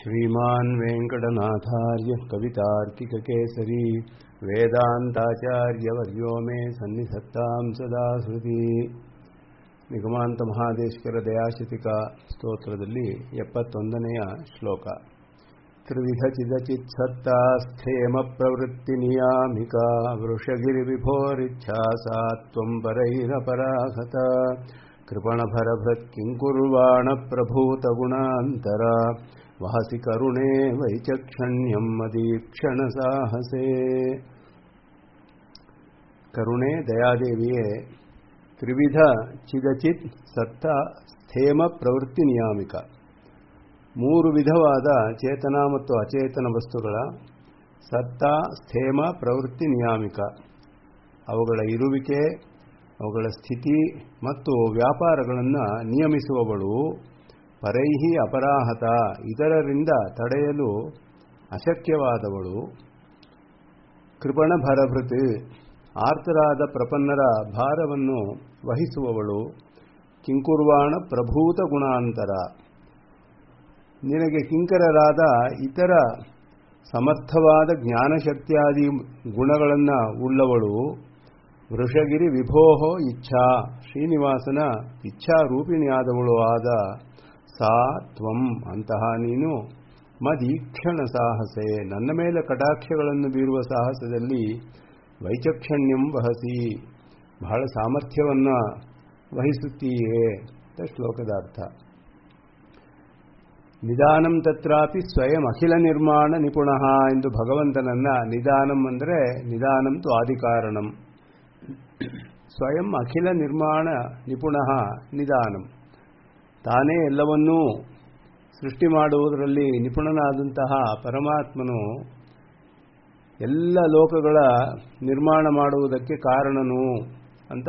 श्रीमान् वेङ्कटनाथार्य कवितार्किककेसरी वेदान्ताचार्यवर्यो मे सन्निधत्तां सदा हृदि ನಿಗಮಾಂತ ಮಹಾದೇಶ್ವರ ದಯಾಶತಿಕ ಸ್ತೋತ್ರದಲ್ಲಿ ಎಪ್ಪತ್ತೊಂದನೆಯ ಶ್ಲೋಕ ತ್ರಿವಿಧ ಚಿದಚಿತ್ಸತ್ತಾ ಸ್ಥೇಮ ಪ್ರವೃತ್ತಿ ನಿಯಾಮಿಕ ವೃಷಗಿರಿ ವಿಭೋರಿಚ್ಛಾ ಸಾ ತ್ವಂ ಪರೈರಪರಾಹತ ಕೃಪಣಭರಭೃತ್ ಕಿಂಕುರ್ವಾಣ ಪ್ರಭೂತ ಗುಣಾಂತರ ವಹಸಿ ಕರುಣೇ ವೈಚಕ್ಷಣ್ಯಂ ಮದೀಕ್ಷಣ ಸಾಹಸೇ ಕರುಣೆ ದಯಾದೇವಿಯೇ ತ್ರಿವಿಧ ಚಿದಚಿತ್ ಸತ್ತ ಸ್ಥೇಮ ಪ್ರವೃತ್ತಿ ನಿಯಾಮಿಕ ಮೂರು ವಿಧವಾದ ಚೇತನ ಮತ್ತು ಅಚೇತನ ವಸ್ತುಗಳ ಸತ್ತ ಸ್ಥೇಮ ಪ್ರವೃತ್ತಿ ನಿಯಾಮಿಕ ಅವುಗಳ ಇರುವಿಕೆ ಅವುಗಳ ಸ್ಥಿತಿ ಮತ್ತು ವ್ಯಾಪಾರಗಳನ್ನು ನಿಯಮಿಸುವವಳು ಪರೈಹಿ ಅಪರಾಹತ ಇತರರಿಂದ ತಡೆಯಲು ಅಶಕ್ಯವಾದವಳು ಕೃಪಣ ಭರಭೃತ್ ಆರ್ತರಾದ ಪ್ರಪನ್ನರ ಭಾರವನ್ನು ವಹಿಸುವವಳು ಕಿಂಕುರ್ವಾಣ ಪ್ರಭೂತ ಗುಣಾಂತರ ನಿನಗೆ ಕಿಂಕರರಾದ ಇತರ ಸಮರ್ಥವಾದ ಜ್ಞಾನಶಕ್ತಿಯಾದಿ ಗುಣಗಳನ್ನು ಉಳ್ಳವಳು ವೃಷಗಿರಿ ವಿಭೋಹೋ ಇಚ್ಛಾ ಶ್ರೀನಿವಾಸನ ಇಚ್ಛಾರೂಪಿಣಿಯಾದವಳು ಆದ ಸಾ ತ್ವಂ ಅಂತಹ ನೀನು ಮದೀಕ್ಷಣ ಸಾಹಸೆ ನನ್ನ ಮೇಲೆ ಕಟಾಕ್ಷಗಳನ್ನು ಬೀರುವ ಸಾಹಸದಲ್ಲಿ ವೈಚಕ್ಷಣ್ಯಂ ವಹಸಿ ಬಹಳ ಸಾಮರ್ಥ್ಯವನ್ನು ವಹಿಸುತ್ತೀಯೇ ಅಂತ ಶ್ಲೋಕದ ಅರ್ಥ ನಿಧಾನಂ ತತ್ರಾಪಿ ಸ್ವಯಂ ಅಖಿಲ ನಿರ್ಮಾಣ ನಿಪುಣ ಎಂದು ಭಗವಂತನನ್ನ ನಿಧಾನಂ ಅಂದರೆ ನಿಧಾನಂ ತು ಆದಿಕಾರಣಂ ಸ್ವಯಂ ಅಖಿಲ ನಿರ್ಮಾಣ ನಿಪುಣ ನಿಧಾನಂ ತಾನೇ ಎಲ್ಲವನ್ನೂ ಸೃಷ್ಟಿ ಮಾಡುವುದರಲ್ಲಿ ನಿಪುಣನಾದಂತಹ ಪರಮಾತ್ಮನು ಎಲ್ಲ ಲೋಕಗಳ ನಿರ್ಮಾಣ ಮಾಡುವುದಕ್ಕೆ ಕಾರಣನು ಅಂತ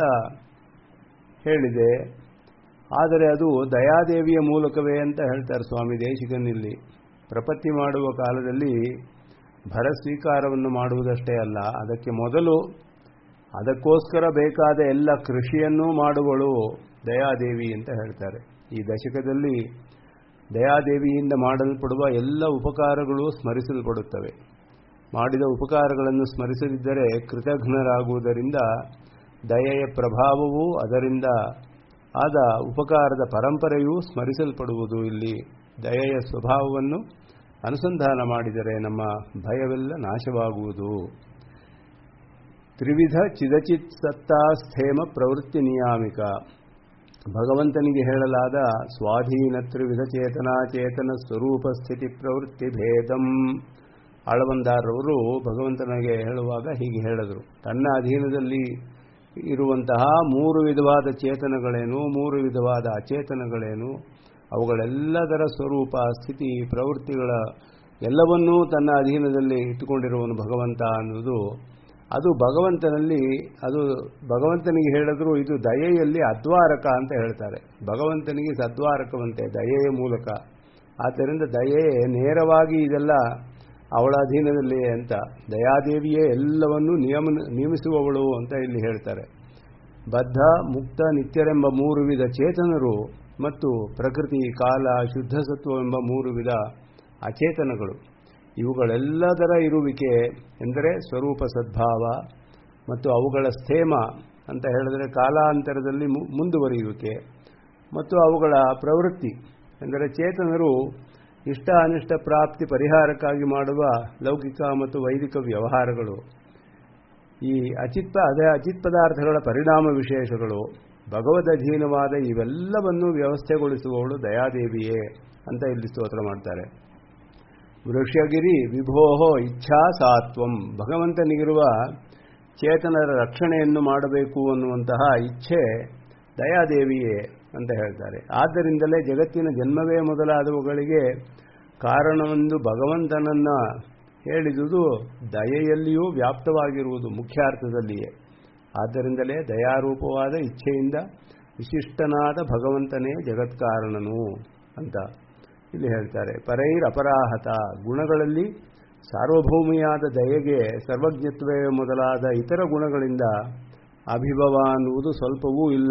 ಹೇಳಿದೆ ಆದರೆ ಅದು ದಯಾದೇವಿಯ ಮೂಲಕವೇ ಅಂತ ಹೇಳ್ತಾರೆ ಸ್ವಾಮಿ ದೇಶಿಕನಲ್ಲಿ ಪ್ರಪತ್ತಿ ಮಾಡುವ ಕಾಲದಲ್ಲಿ ಭರ ಸ್ವೀಕಾರವನ್ನು ಮಾಡುವುದಷ್ಟೇ ಅಲ್ಲ ಅದಕ್ಕೆ ಮೊದಲು ಅದಕ್ಕೋಸ್ಕರ ಬೇಕಾದ ಎಲ್ಲ ಕೃಷಿಯನ್ನೂ ಮಾಡುವಳು ದಯಾದೇವಿ ಅಂತ ಹೇಳ್ತಾರೆ ಈ ದಶಕದಲ್ಲಿ ದಯಾದೇವಿಯಿಂದ ಮಾಡಲ್ಪಡುವ ಎಲ್ಲ ಉಪಕಾರಗಳು ಸ್ಮರಿಸಲ್ಪಡುತ್ತವೆ ಮಾಡಿದ ಉಪಕಾರಗಳನ್ನು ಸ್ಮರಿಸದಿದ್ದರೆ ಕೃತಘ್ನರಾಗುವುದರಿಂದ ದಯೆಯ ಪ್ರಭಾವವೂ ಅದರಿಂದ ಆದ ಉಪಕಾರದ ಪರಂಪರೆಯೂ ಸ್ಮರಿಸಲ್ಪಡುವುದು ಇಲ್ಲಿ ದಯೆಯ ಸ್ವಭಾವವನ್ನು ಅನುಸಂಧಾನ ಮಾಡಿದರೆ ನಮ್ಮ ಭಯವೆಲ್ಲ ನಾಶವಾಗುವುದು ತ್ರಿವಿಧ ಚಿದಚಿತ್ ಸತ್ತಾ ಸ್ಥೇಮ ಪ್ರವೃತ್ತಿ ನಿಯಾಮಿಕ ಭಗವಂತನಿಗೆ ಹೇಳಲಾದ ಸ್ವಾಧೀನ ತ್ರಿವಿಧ ಚೇತನಾ ಚೇತನ ಸ್ವರೂಪ ಸ್ಥಿತಿ ಪ್ರವೃತ್ತಿ ಭೇದಂ ಆಳವಂದಾರವರು ಭಗವಂತನಿಗೆ ಹೇಳುವಾಗ ಹೀಗೆ ಹೇಳಿದರು ತನ್ನ ಅಧೀನದಲ್ಲಿ ಇರುವಂತಹ ಮೂರು ವಿಧವಾದ ಚೇತನಗಳೇನು ಮೂರು ವಿಧವಾದ ಅಚೇತನಗಳೇನು ಅವುಗಳೆಲ್ಲದರ ಸ್ವರೂಪ ಸ್ಥಿತಿ ಪ್ರವೃತ್ತಿಗಳ ಎಲ್ಲವನ್ನೂ ತನ್ನ ಅಧೀನದಲ್ಲಿ ಇಟ್ಟುಕೊಂಡಿರುವನು ಭಗವಂತ ಅನ್ನೋದು ಅದು ಭಗವಂತನಲ್ಲಿ ಅದು ಭಗವಂತನಿಗೆ ಹೇಳಿದ್ರು ಇದು ದಯೆಯಲ್ಲಿ ಅದ್ವಾರಕ ಅಂತ ಹೇಳ್ತಾರೆ ಭಗವಂತನಿಗೆ ಸದ್ವಾರಕವಂತೆ ದಯೆಯ ಮೂಲಕ ಆದ್ದರಿಂದ ದಯೆ ನೇರವಾಗಿ ಇದೆಲ್ಲ ಅವಳ ಅಧೀನದಲ್ಲಿಯೇ ಅಂತ ದಯಾದೇವಿಯೇ ಎಲ್ಲವನ್ನೂ ನಿಯಮ ನಿಯಮಿಸುವವಳು ಅಂತ ಇಲ್ಲಿ ಹೇಳ್ತಾರೆ ಬದ್ಧ ಮುಕ್ತ ನಿತ್ಯರೆಂಬ ಮೂರು ವಿಧ ಚೇತನರು ಮತ್ತು ಪ್ರಕೃತಿ ಕಾಲ ಶುದ್ಧ ಸತ್ವವೆಂಬ ಮೂರು ವಿಧ ಅಚೇತನಗಳು ಇವುಗಳೆಲ್ಲದರ ಇರುವಿಕೆ ಎಂದರೆ ಸ್ವರೂಪ ಸದ್ಭಾವ ಮತ್ತು ಅವುಗಳ ಸ್ಥೇಮ ಅಂತ ಹೇಳಿದರೆ ಕಾಲಾಂತರದಲ್ಲಿ ಮುಂದುವರಿಯುವಿಕೆ ಮತ್ತು ಅವುಗಳ ಪ್ರವೃತ್ತಿ ಎಂದರೆ ಚೇತನರು ಇಷ್ಟ ಅನಿಷ್ಟ ಪ್ರಾಪ್ತಿ ಪರಿಹಾರಕ್ಕಾಗಿ ಮಾಡುವ ಲೌಕಿಕ ಮತ್ತು ವೈದಿಕ ವ್ಯವಹಾರಗಳು ಈ ಅಚಿತ್ ಅದೇ ಅಚಿತ್ ಪದಾರ್ಥಗಳ ಪರಿಣಾಮ ವಿಶೇಷಗಳು ಭಗವದಧೀನವಾದ ಇವೆಲ್ಲವನ್ನು ವ್ಯವಸ್ಥೆಗೊಳಿಸುವವಳು ದಯಾದೇವಿಯೇ ಅಂತ ಇಲ್ಲಿ ಸ್ತೋತ್ರ ಮಾಡ್ತಾರೆ ವೃಷಗಿರಿ ವಿಭೋಹೋ ಇಚ್ಛಾ ಸಾತ್ವಂ ಭಗವಂತನಿಗಿರುವ ಚೇತನರ ರಕ್ಷಣೆಯನ್ನು ಮಾಡಬೇಕು ಅನ್ನುವಂತಹ ಇಚ್ಛೆ ದಯಾದೇವಿಯೇ ಅಂತ ಹೇಳ್ತಾರೆ ಆದ್ದರಿಂದಲೇ ಜಗತ್ತಿನ ಜನ್ಮವೇ ಮೊದಲಾದವುಗಳಿಗೆ ಕಾರಣವೆಂದು ಭಗವಂತನನ್ನ ಹೇಳಿದುದು ದಯೆಯಲ್ಲಿಯೂ ವ್ಯಾಪ್ತವಾಗಿರುವುದು ಮುಖ್ಯಾರ್ಥದಲ್ಲಿಯೇ ಆದ್ದರಿಂದಲೇ ದಯಾರೂಪವಾದ ಇಚ್ಛೆಯಿಂದ ವಿಶಿಷ್ಟನಾದ ಭಗವಂತನೇ ಜಗತ್ಕಾರಣನು ಅಂತ ಇಲ್ಲಿ ಹೇಳ್ತಾರೆ ಪರೈರ್ ಅಪರಾಹತ ಗುಣಗಳಲ್ಲಿ ಸಾರ್ವಭೌಮಿಯಾದ ದಯೆಗೆ ಸರ್ವಜ್ಞತ್ವೇ ಮೊದಲಾದ ಇತರ ಗುಣಗಳಿಂದ ಅಭಿಭವ ಅನ್ನುವುದು ಸ್ವಲ್ಪವೂ ಇಲ್ಲ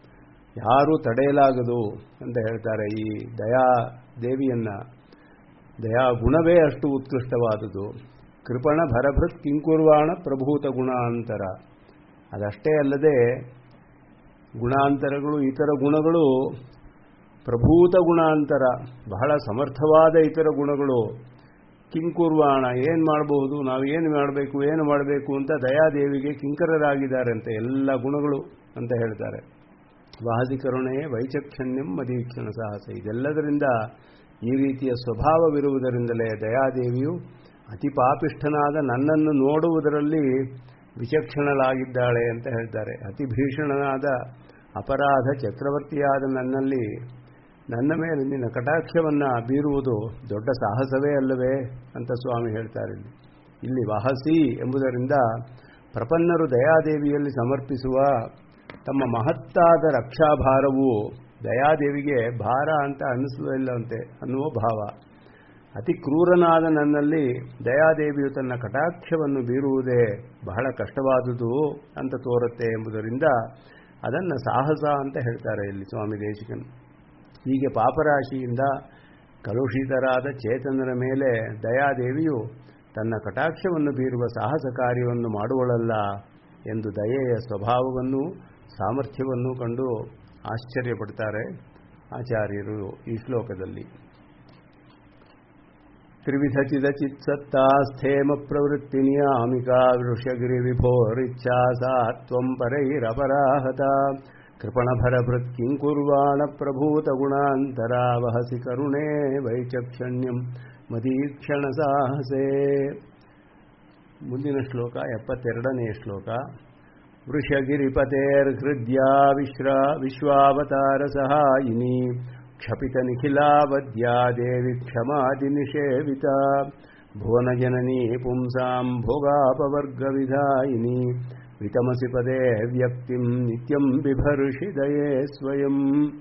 ಯಾರೂ ತಡೆಯಲಾಗದು ಅಂತ ಹೇಳ್ತಾರೆ ಈ ದಯಾ ದೇವಿಯನ್ನ ದಯಾ ಗುಣವೇ ಅಷ್ಟು ಉತ್ಕೃಷ್ಟವಾದುದು ಕೃಪಣ ಭರಭೃತ್ ಕಿಂಕುರ್ವಾಣ ಪ್ರಭೂತ ಗುಣಾಂತರ ಅದಷ್ಟೇ ಅಲ್ಲದೆ ಗುಣಾಂತರಗಳು ಇತರ ಗುಣಗಳು ಪ್ರಭೂತ ಗುಣಾಂತರ ಬಹಳ ಸಮರ್ಥವಾದ ಇತರ ಗುಣಗಳು ಕಿಂಕುರ್ವಾಣ ಏನು ಮಾಡಬಹುದು ನಾವು ಏನು ಮಾಡಬೇಕು ಏನು ಮಾಡಬೇಕು ಅಂತ ದಯಾದೇವಿಗೆ ಕಿಂಕರರಾಗಿದ್ದಾರಂತೆ ಎಲ್ಲ ಗುಣಗಳು ಅಂತ ಹೇಳ್ತಾರೆ ವಾಹದಿ ಕರುಣೆ ವೈಚಕ್ಷಣ್ಯಂ ಮದೀಕ್ಷಣ ಸಾಹಸ ಇದೆಲ್ಲದರಿಂದ ಈ ರೀತಿಯ ಸ್ವಭಾವವಿರುವುದರಿಂದಲೇ ದಯಾದೇವಿಯು ಅತಿ ಪಾಪಿಷ್ಠನಾದ ನನ್ನನ್ನು ನೋಡುವುದರಲ್ಲಿ ವಿಚಕ್ಷಣಳಾಗಿದ್ದಾಳೆ ಅಂತ ಹೇಳ್ತಾರೆ ಅತಿ ಭೀಷಣನಾದ ಅಪರಾಧ ಚಕ್ರವರ್ತಿಯಾದ ನನ್ನಲ್ಲಿ ನನ್ನ ಮೇಲೆ ನಿನ್ನ ಕಟಾಕ್ಷವನ್ನು ಬೀರುವುದು ದೊಡ್ಡ ಸಾಹಸವೇ ಅಲ್ಲವೇ ಅಂತ ಸ್ವಾಮಿ ಹೇಳ್ತಾರೆ ಇಲ್ಲಿ ಇಲ್ಲಿ ವಹಸಿ ಎಂಬುದರಿಂದ ಪ್ರಪನ್ನರು ದಯಾದೇವಿಯಲ್ಲಿ ಸಮರ್ಪಿಸುವ ತಮ್ಮ ಮಹತ್ತಾದ ರಕ್ಷಾಭಾರವು ದಯಾದೇವಿಗೆ ಭಾರ ಅಂತ ಅನ್ನಿಸಲಿಲ್ಲವಂತೆ ಅನ್ನುವ ಭಾವ ಅತಿ ಕ್ರೂರನಾದ ನನ್ನಲ್ಲಿ ದಯಾದೇವಿಯು ತನ್ನ ಕಟಾಕ್ಷವನ್ನು ಬೀರುವುದೇ ಬಹಳ ಕಷ್ಟವಾದುದು ಅಂತ ತೋರುತ್ತೆ ಎಂಬುದರಿಂದ ಅದನ್ನು ಸಾಹಸ ಅಂತ ಹೇಳ್ತಾರೆ ಇಲ್ಲಿ ಸ್ವಾಮಿ ದೇಶಿಕನ್ ಹೀಗೆ ಪಾಪರಾಶಿಯಿಂದ ಕಲುಷಿತರಾದ ಚೇತನರ ಮೇಲೆ ದಯಾದೇವಿಯು ತನ್ನ ಕಟಾಕ್ಷವನ್ನು ಬೀರುವ ಸಾಹಸ ಕಾರ್ಯವನ್ನು ಮಾಡುವಳಲ್ಲ ಎಂದು ದಯೆಯ ಸ್ವಭಾವವನ್ನು ಸಾಮರ್ಥ್ಯವನ್ನು ಕಂಡು ಆಶ್ಚರ್ಯಪಡ್ತಾರೆ ಆಚಾರ್ಯರು ಈ ಶ್ಲೋಕದಲ್ಲಿ ತ್ರಿವಿಧ ಚಿತ್ಸತ್ತಾಸ್ಥೇಮ ಪ್ರವೃತ್ತಿ ನಿಯಾಮಿಕಾ ವೃಷಗಿರಿ ವಿಭೋರಿಚ್ಛಾ ಸಾ ತ್ವಂ ಪರೈರಪರಾಹತ ಕೃಪಣಭರಭೃತ್ ಕಿಂಕುರ್ವಾಣ ಪ್ರಭೂತ ಗುಣಾಂತರ ವಹಸಿ ಕರುಣೆ ವೈಚಕ್ಷಣ್ಯಂ ಮದೀಕ್ಷಣ ಸಾಹಸೇ ಮುಂದಿನ ಶ್ಲೋಕ ಎಪ್ಪತ್ತೆರಡನೆಯ ಶ್ಲೋಕ ವೃಷಗಿರಿಪತೇರ್ಹೃದ್ಯಾ ವಿಶ್ರ ವಿಶ್ವಾವತಾರ ಸಹಾಯಿನಿ ಕ್ಷಪಿತ ನಿಖಿಲಾವದ್ಯಾ ದೇವಿ ಕ್ಷಮಾದಿ ನಿಷೇವಿತ ಭುವನಜನನಿ ಪುಂಸಾಂ ಭೋಗಾಪವರ್ಗವಿಧಾಯಿನಿ ವಿತಮಸಿ ಪದೇ ವ್ಯಕ್ತಿಂ ನಿತ್ಯಂ ಬಿಭರ್ಷಿ ದಯೇ ಸ್ವಯಂ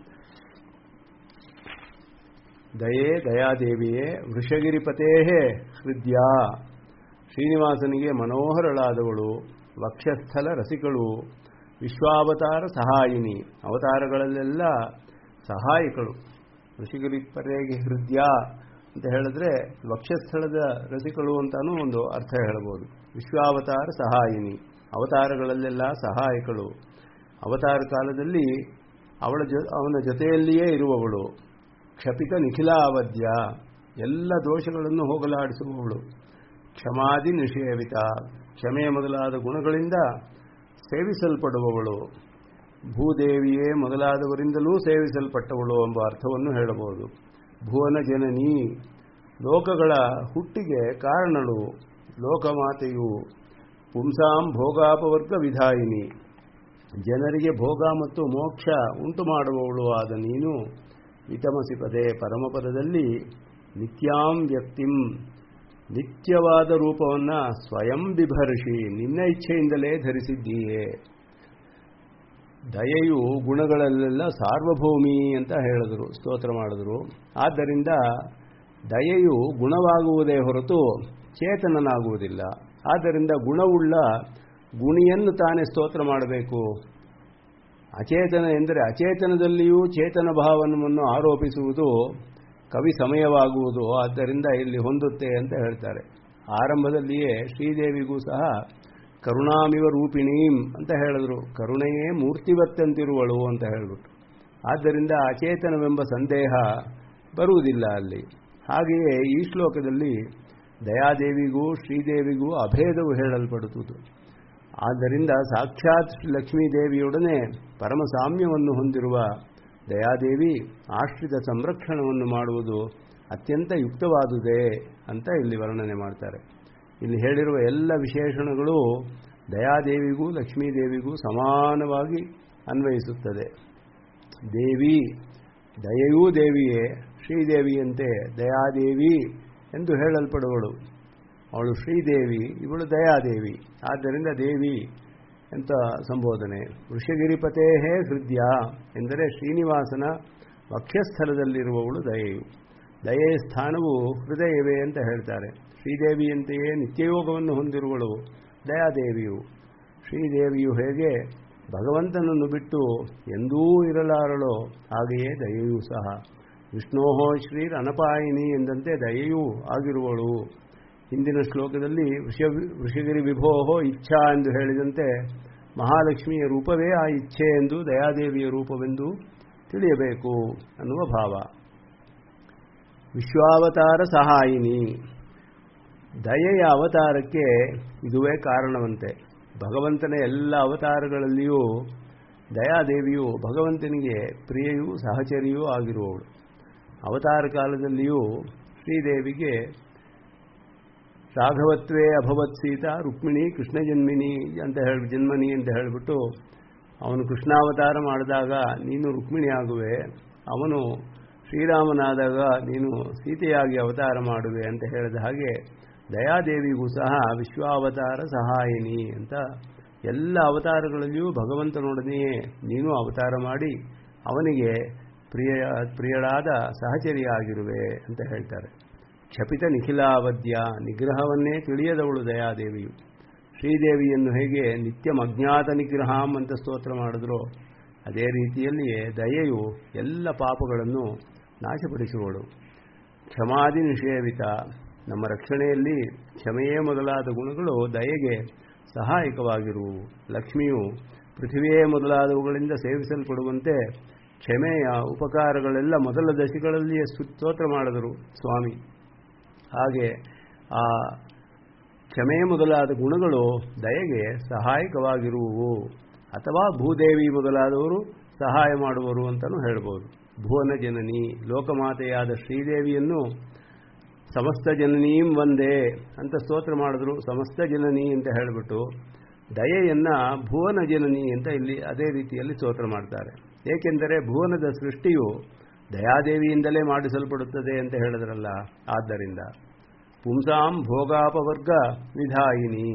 ದಯೇ ದಯಾದೇವಿಯೇ ವೃಷಗಿರಿಪತೇ ಹೃದಯ ಶ್ರೀನಿವಾಸನಿಗೆ ಮನೋಹರಳಾದವಳು ವಕ್ಷಸ್ಥಲ ರಸಿಕಳು ವಿಶ್ವಾವತಾರ ಸಹಾಯಿನಿ ಅವತಾರಗಳಲ್ಲೆಲ್ಲ ಸಹಾಯಕಳು ಋಷಿಗಿರಿಪರೆಗೆ ಹೃದಯ ಅಂತ ಹೇಳಿದ್ರೆ ವಕ್ಷಸ್ಥಳದ ರಸಿಕಳು ಅಂತಾನೂ ಒಂದು ಅರ್ಥ ಹೇಳಬಹುದು ವಿಶ್ವಾವತಾರ ಸಹಾಯಿನಿ ಅವತಾರಗಳಲ್ಲೆಲ್ಲ ಸಹಾಯಕಳು ಅವತಾರ ಕಾಲದಲ್ಲಿ ಅವಳ ಜೊ ಅವನ ಜೊತೆಯಲ್ಲಿಯೇ ಇರುವವಳು ಕ್ಷಪಿತ ನಿಖಿಲಾವದ್ಯ ಎಲ್ಲ ದೋಷಗಳನ್ನು ಹೋಗಲಾಡಿಸುವವಳು ಕ್ಷಮಾದಿ ನಿಷೇವಿತ ಕ್ಷಮೆ ಮೊದಲಾದ ಗುಣಗಳಿಂದ ಸೇವಿಸಲ್ಪಡುವವಳು ಭೂದೇವಿಯೇ ಮೊದಲಾದವರಿಂದಲೂ ಸೇವಿಸಲ್ಪಟ್ಟವಳು ಎಂಬ ಅರ್ಥವನ್ನು ಹೇಳಬಹುದು ಭುವನ ಜನನಿ ಲೋಕಗಳ ಹುಟ್ಟಿಗೆ ಕಾರಣಳು ಲೋಕಮಾತೆಯು ಪುಂಸಾಂ ಭೋಗಾಪವರ್ಗ ವಿಧಾಯಿನಿ ಜನರಿಗೆ ಭೋಗ ಮತ್ತು ಮೋಕ್ಷ ಉಂಟು ಮಾಡುವವಳು ಆದ ನೀನು ವಿತಮಸಿ ಪದೇ ಪರಮಪದದಲ್ಲಿ ನಿತ್ಯಾಂ ವ್ಯಕ್ತಿಂ ನಿತ್ಯವಾದ ರೂಪವನ್ನು ಸ್ವಯಂ ಬಿಭರ್ಷಿ ನಿನ್ನ ಇಚ್ಛೆಯಿಂದಲೇ ಧರಿಸಿದ್ದೀಯೇ ದಯೆಯು ಗುಣಗಳಲ್ಲೆಲ್ಲ ಸಾರ್ವಭೌಮಿ ಅಂತ ಹೇಳಿದರು ಸ್ತೋತ್ರ ಮಾಡಿದ್ರು ಆದ್ದರಿಂದ ದಯೆಯು ಗುಣವಾಗುವುದೇ ಹೊರತು ಚೇತನನಾಗುವುದಿಲ್ಲ ಆದ್ದರಿಂದ ಗುಣವುಳ್ಳ ಗುಣಿಯನ್ನು ತಾನೇ ಸ್ತೋತ್ರ ಮಾಡಬೇಕು ಅಚೇತನ ಎಂದರೆ ಅಚೇತನದಲ್ಲಿಯೂ ಚೇತನ ಭಾವನವನ್ನು ಆರೋಪಿಸುವುದು ಕವಿ ಸಮಯವಾಗುವುದು ಆದ್ದರಿಂದ ಇಲ್ಲಿ ಹೊಂದುತ್ತೆ ಅಂತ ಹೇಳ್ತಾರೆ ಆರಂಭದಲ್ಲಿಯೇ ಶ್ರೀದೇವಿಗೂ ಸಹ ಕರುಣಾಮಿವ ರೂಪಿಣೀಂ ಅಂತ ಹೇಳಿದ್ರು ಕರುಣೆಯೇ ಮೂರ್ತಿವತ್ತಂತಿರುವಳು ಅಂತ ಹೇಳಿಬಿಟ್ಟು ಆದ್ದರಿಂದ ಅಚೇತನವೆಂಬ ಸಂದೇಹ ಬರುವುದಿಲ್ಲ ಅಲ್ಲಿ ಹಾಗೆಯೇ ಈ ಶ್ಲೋಕದಲ್ಲಿ ದಯಾದೇವಿಗೂ ಶ್ರೀದೇವಿಗೂ ಅಭೇದವು ಹೇಳಲ್ಪಡುತ್ತದೆ ಆದ್ದರಿಂದ ಸಾಕ್ಷಾತ್ ಲಕ್ಷ್ಮೀದೇವಿಯೊಡನೆ ಪರಮ ಸಾಮ್ಯವನ್ನು ಹೊಂದಿರುವ ದಯಾದೇವಿ ಆಶ್ರಿತ ಸಂರಕ್ಷಣವನ್ನು ಮಾಡುವುದು ಅತ್ಯಂತ ಯುಕ್ತವಾದುದೇ ಅಂತ ಇಲ್ಲಿ ವರ್ಣನೆ ಮಾಡ್ತಾರೆ ಇಲ್ಲಿ ಹೇಳಿರುವ ಎಲ್ಲ ವಿಶೇಷಣಗಳು ದಯಾದೇವಿಗೂ ಲಕ್ಷ್ಮೀದೇವಿಗೂ ಸಮಾನವಾಗಿ ಅನ್ವಯಿಸುತ್ತದೆ ದೇವಿ ದಯೆಯೂ ದೇವಿಯೇ ಶ್ರೀದೇವಿಯಂತೆ ದಯಾದೇವಿ ಎಂದು ಹೇಳಲ್ಪಡುವಳು ಅವಳು ಶ್ರೀದೇವಿ ಇವಳು ದಯಾದೇವಿ ಆದ್ದರಿಂದ ದೇವಿ ಅಂತ ಸಂಬೋಧನೆ ವೃಷಗಿರಿಪತೇಹೇ ಹೃದಯ ಎಂದರೆ ಶ್ರೀನಿವಾಸನ ವಕ್ಷಸ್ಥಲದಲ್ಲಿರುವವಳು ದಯೆಯು ದಯೆಯ ಸ್ಥಾನವು ಹೃದಯವೇ ಅಂತ ಹೇಳ್ತಾರೆ ಶ್ರೀದೇವಿಯಂತೆಯೇ ನಿತ್ಯಯೋಗವನ್ನು ಹೊಂದಿರುವಳು ದಯಾದೇವಿಯು ಶ್ರೀದೇವಿಯು ಹೇಗೆ ಭಗವಂತನನ್ನು ಬಿಟ್ಟು ಎಂದೂ ಇರಲಾರಳೋ ಹಾಗೆಯೇ ದಯೆಯೂ ಸಹ ವಿಷ್ಣೋಹೋ ಶ್ರೀರ್ ಅನಪಾಯಿನಿ ಎಂದಂತೆ ದಯೆಯೂ ಆಗಿರುವಳು ಹಿಂದಿನ ಶ್ಲೋಕದಲ್ಲಿ ವೃಷ ವೃಷಗಿರಿ ವಿಭೋಹೋ ಇಚ್ಛಾ ಎಂದು ಹೇಳಿದಂತೆ ಮಹಾಲಕ್ಷ್ಮಿಯ ರೂಪವೇ ಆ ಇಚ್ಛೆ ಎಂದು ದಯಾದೇವಿಯ ರೂಪವೆಂದು ತಿಳಿಯಬೇಕು ಅನ್ನುವ ಭಾವ ವಿಶ್ವಾವತಾರ ಸಹಾಯಿನಿ ದಯೆಯ ಅವತಾರಕ್ಕೆ ಇದುವೇ ಕಾರಣವಂತೆ ಭಗವಂತನ ಎಲ್ಲ ಅವತಾರಗಳಲ್ಲಿಯೂ ದಯಾದೇವಿಯು ಭಗವಂತನಿಗೆ ಪ್ರಿಯೆಯೂ ಸಹಚರಿಯೂ ಆಗಿರುವವಳು ಅವತಾರ ಕಾಲದಲ್ಲಿಯೂ ಶ್ರೀದೇವಿಗೆ ರಾಘವತ್ವೇ ಅಭವತ್ ಸೀತಾ ರುಕ್ಮಿಣಿ ಕೃಷ್ಣ ಜನ್ಮಿನಿ ಅಂತ ಹೇಳಿ ಜನ್ಮನಿ ಅಂತ ಹೇಳಿಬಿಟ್ಟು ಅವನು ಕೃಷ್ಣಾವತಾರ ಮಾಡಿದಾಗ ನೀನು ರುಕ್ಮಿಣಿ ಆಗುವೆ ಅವನು ಶ್ರೀರಾಮನಾದಾಗ ನೀನು ಸೀತೆಯಾಗಿ ಅವತಾರ ಮಾಡುವೆ ಅಂತ ಹೇಳಿದ ಹಾಗೆ ದಯಾದೇವಿಗೂ ಸಹ ವಿಶ್ವಾವತಾರ ಸಹಾಯಿನಿ ಅಂತ ಎಲ್ಲ ಅವತಾರಗಳಲ್ಲಿಯೂ ಭಗವಂತನೊಡನೆಯೇ ನೀನು ಅವತಾರ ಮಾಡಿ ಅವನಿಗೆ ಪ್ರಿಯ ಪ್ರಿಯಳಾದ ಸಹಚರಿಯಾಗಿರುವೆ ಅಂತ ಹೇಳ್ತಾರೆ ಕ್ಷಪಿತ ನಿಖಿಲಾವದ್ಯ ನಿಗ್ರಹವನ್ನೇ ತಿಳಿಯದವಳು ದಯಾದೇವಿಯು ಶ್ರೀದೇವಿಯನ್ನು ಹೇಗೆ ನಿತ್ಯಂ ಅಜ್ಞಾತ ನಿಗ್ರಹಂ ಅಂತ ಸ್ತೋತ್ರ ಮಾಡಿದ್ರೋ ಅದೇ ರೀತಿಯಲ್ಲಿಯೇ ದಯೆಯು ಎಲ್ಲ ಪಾಪಗಳನ್ನು ನಾಶಪಡಿಸುವಳು ಕ್ಷಮಾದಿ ನಿಷೇವಿತ ನಮ್ಮ ರಕ್ಷಣೆಯಲ್ಲಿ ಕ್ಷಮೆಯೇ ಮೊದಲಾದ ಗುಣಗಳು ದಯೆಗೆ ಸಹಾಯಕವಾಗಿರುವು ಲಕ್ಷ್ಮಿಯು ಪೃಥ್ವಿಯೇ ಮೊದಲಾದವುಗಳಿಂದ ಸೇವಿಸಲ್ಪಡುವಂತೆ ಕ್ಷಮೆಯ ಉಪಕಾರಗಳೆಲ್ಲ ಮೊದಲ ದಶೆಗಳಲ್ಲಿಯೇ ಸ್ತೋತ್ರ ಮಾಡಿದರು ಸ್ವಾಮಿ ಹಾಗೆ ಆ ಕ್ಷಮೆ ಮೊದಲಾದ ಗುಣಗಳು ದಯೆಗೆ ಸಹಾಯಕವಾಗಿರುವುವು ಅಥವಾ ಭೂದೇವಿ ಮೊದಲಾದವರು ಸಹಾಯ ಮಾಡುವರು ಅಂತಲೂ ಹೇಳ್ಬೋದು ಭುವನ ಜನನಿ ಲೋಕಮಾತೆಯಾದ ಶ್ರೀದೇವಿಯನ್ನು ಸಮಸ್ತ ಜನನೀಂ ಒಂದೇ ಅಂತ ಸ್ತೋತ್ರ ಮಾಡಿದ್ರು ಸಮಸ್ತ ಜನನಿ ಅಂತ ಹೇಳಿಬಿಟ್ಟು ದಯೆಯನ್ನ ಭುವನ ಜನನಿ ಅಂತ ಇಲ್ಲಿ ಅದೇ ರೀತಿಯಲ್ಲಿ ಸ್ತೋತ್ರ ಮಾಡ್ತಾರೆ ಏಕೆಂದರೆ ಭುವನದ ಸೃಷ್ಟಿಯು ದಯಾದೇವಿಯಿಂದಲೇ ಮಾಡಿಸಲ್ಪಡುತ್ತದೆ ಅಂತ ಹೇಳಿದ್ರಲ್ಲ ಆದ್ದರಿಂದ ಪುಂಸಾಂ ಭೋಗಾಪವರ್ಗ ವಿಧಾಯಿನಿ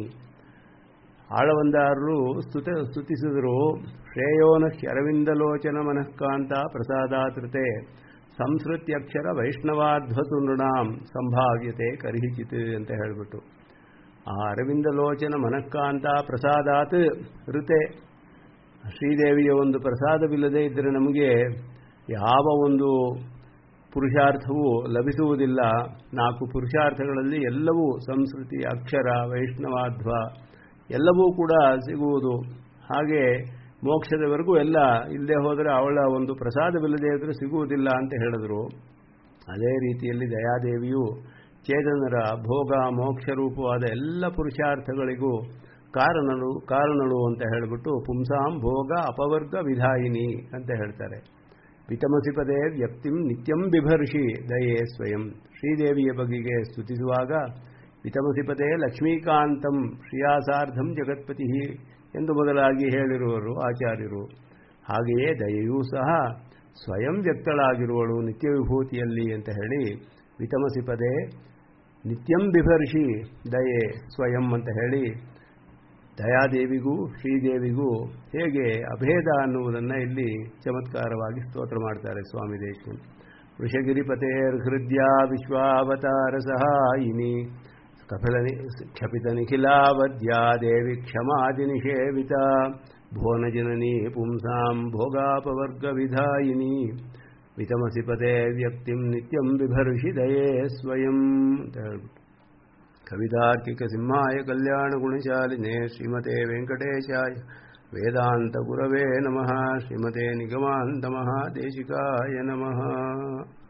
ಆಳವಂದಾರರು ಸ್ತುತ ಸ್ತುತಿಸಿದರು ಶ್ರೇಯೋನ ಅರವಿಂದಲೋಚನ ಮನಃಕಾಂತ ಪ್ರಸಾದಾತೃತೆ ಸಂಸ್ಕೃತ್ಯಕ್ಷರ ವೈಷ್ಣವಾಧ್ವತು ನೃಣಾಂ ಸಂಭಾವ್ಯತೆ ಕರಿಹಿಚಿತ್ ಅಂತ ಹೇಳಿಬಿಟ್ಟು ಆ ಅರವಿಂದಲೋಚನ ಮನಃಕಾಂತ ಪ್ರಸಾದಾತ್ ಋತೆ ಶ್ರೀದೇವಿಯ ಒಂದು ಪ್ರಸಾದವಿಲ್ಲದೆ ಇದ್ದರೆ ನಮಗೆ ಯಾವ ಒಂದು ಪುರುಷಾರ್ಥವೂ ಲಭಿಸುವುದಿಲ್ಲ ನಾಲ್ಕು ಪುರುಷಾರ್ಥಗಳಲ್ಲಿ ಎಲ್ಲವೂ ಸಂಸ್ಕೃತಿ ಅಕ್ಷರ ವೈಷ್ಣವಾಧ್ವ ಎಲ್ಲವೂ ಕೂಡ ಸಿಗುವುದು ಹಾಗೆ ಮೋಕ್ಷದವರೆಗೂ ಎಲ್ಲ ಇಲ್ಲದೆ ಹೋದರೆ ಅವಳ ಒಂದು ಪ್ರಸಾದವಿಲ್ಲದೆ ಇದ್ದರೆ ಸಿಗುವುದಿಲ್ಲ ಅಂತ ಹೇಳಿದ್ರು ಅದೇ ರೀತಿಯಲ್ಲಿ ದಯಾದೇವಿಯು ಚೇತನರ ಭೋಗ ಮೋಕ್ಷ ರೂಪವಾದ ಎಲ್ಲ ಪುರುಷಾರ್ಥಗಳಿಗೂ ಕಾರಣಳು ಕಾರಣಳು ಅಂತ ಹೇಳಿಬಿಟ್ಟು ಪುಂಸಾಂ ಭೋಗ ಅಪವರ್ಗ ವಿಧಾಯಿನಿ ಅಂತ ಹೇಳ್ತಾರೆ ವಿತಮಸಿ ಪದೇ ವ್ಯಕ್ತಿಂ ನಿತ್ಯಂ ಬಿಭರ್ಷಿ ದಯೆ ಸ್ವಯಂ ಶ್ರೀದೇವಿಯ ಬಗೆಗೆ ಸ್ತುತಿಸುವಾಗ ವಿತಮಸಿ ಪದೇ ಲಕ್ಷ್ಮೀಕಾಂತಂ ಶ್ರಿಯಾಸಾರ್ಧಂ ಜಗತ್ಪತಿ ಎಂದು ಮೊದಲಾಗಿ ಹೇಳಿರುವರು ಆಚಾರ್ಯರು ಹಾಗೆಯೇ ದಯೆಯೂ ಸಹ ಸ್ವಯಂ ವ್ಯಕ್ತಳಾಗಿರುವಳು ನಿತ್ಯ ವಿಭೂತಿಯಲ್ಲಿ ಅಂತ ಹೇಳಿ ವಿತಮಸಿ ಪದೇ ನಿತ್ಯಂ ಬಿಭರ್ಷಿ ದಯೆ ಸ್ವಯಂ ಅಂತ ಹೇಳಿ ದಯಾದೇವಿಗೂ ಶ್ರೀದೇವಿಗೂ ಹೇಗೆ ಅಭೇದ ಅನ್ನುವುದನ್ನು ಇಲ್ಲಿ ಚಮತ್ಕಾರವಾಗಿ ಸ್ತೋತ್ರ ಮಾಡ್ತಾರೆ ಸ್ವಾಮಿ ದೇಶಕನ್ ವೃಷಗಿರಿಪತೇರ್ಹೃದ್ಯ ವಿಶ್ವಾವತಾರ ಸಹಾಯಿನಿ ಕಪಿಲ ಕ್ಷಪಿತ ನಿಖಿಲಾವದ್ಯಾ ದೇವಿ ಕ್ಷಮಾದಿ ನಿಷೇವಿತ ಭುವನಜನನಿ ಪುಂಸಾಂ ಭೋಗಾಪವರ್ಗ ವಿಧಾಯಿನಿ ವಿತಮಸಿ ಪದೇ ವ್ಯಕ್ತಿಂ ನಿತ್ಯಂ ಬಿಭರ್ಷಿ ದಯೇ ಸ್ವಯಂ ಅಂತ ಹೇಳ್ಬಿಟ್ಟು ಕವಿತಾರ್ಕಿಕ ಸಿಂಹಾಯ ಕಲ್ಯಾಣ ಗುಣಶಾಲಿನೇ ಶ್ರೀಮತೆ ವೆಂಕಟೇಶಾಯ ವೇದಾಂತ ಗುರವೇ ನಮಃ ಶ್ರೀಮತೆ ನಿಗಮಾಂತ ಮಹಾದೇಶಿಕಾಯ ನಮಃ